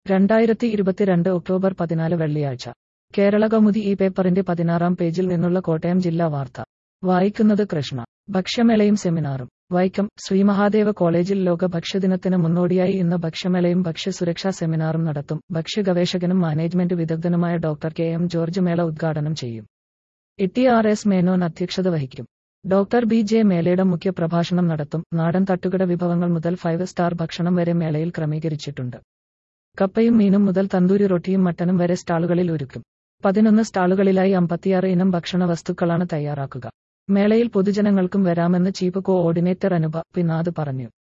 രണ്ടായിരത്തി ഇരുപത്തിരണ്ട് ഒക്ടോബർ പതിനാല് വെള്ളിയാഴ്ച കേരള കൗമുദി ഈ പേപ്പറിന്റെ പതിനാറാം പേജിൽ നിന്നുള്ള കോട്ടയം ജില്ലാ വാർത്ത വായിക്കുന്നത് കൃഷ്ണ ഭക്ഷ്യമേളയും സെമിനാറും വൈക്കം ശ്രീമഹാദേവ കോളേജിൽ ലോക ഭക്ഷ്യദിനത്തിന് മുന്നോടിയായി ഇന്ന് ഭക്ഷ്യമേളയും ഭക്ഷ്യസുരക്ഷാ സെമിനാറും നടത്തും ഭക്ഷ്യഗവേഷകനും മാനേജ്മെന്റ് വിദഗ്ധനുമായ ഡോക്ടർ കെ എം ജോർജ് മേള ഉദ്ഘാടനം ചെയ്യും ഇ ആർ എസ് മേനോൻ അധ്യക്ഷത വഹിക്കും ഡോക്ടർ ബി ജെ മേളയുടെ മുഖ്യ പ്രഭാഷണം നടത്തും നാടൻ തട്ടുകട വിഭവങ്ങൾ മുതൽ ഫൈവ് സ്റ്റാർ ഭക്ഷണം വരെ മേളയിൽ ക്രമീകരിച്ചിട്ടുണ്ട് കപ്പയും മീനും മുതൽ തന്തൂരി റൊട്ടിയും മട്ടനും വരെ സ്റ്റാളുകളിൽ ഒരുക്കും പതിനൊന്ന് സ്റ്റാളുകളിലായി അമ്പത്തിയാറ് ഇനം ഭക്ഷണ വസ്തുക്കളാണ് തയ്യാറാക്കുക മേളയിൽ പൊതുജനങ്ങൾക്കും വരാമെന്ന് ചീഫ് കോഓർഡിനേറ്റർ അനുപ പിന്നാദ് പറഞ്ഞു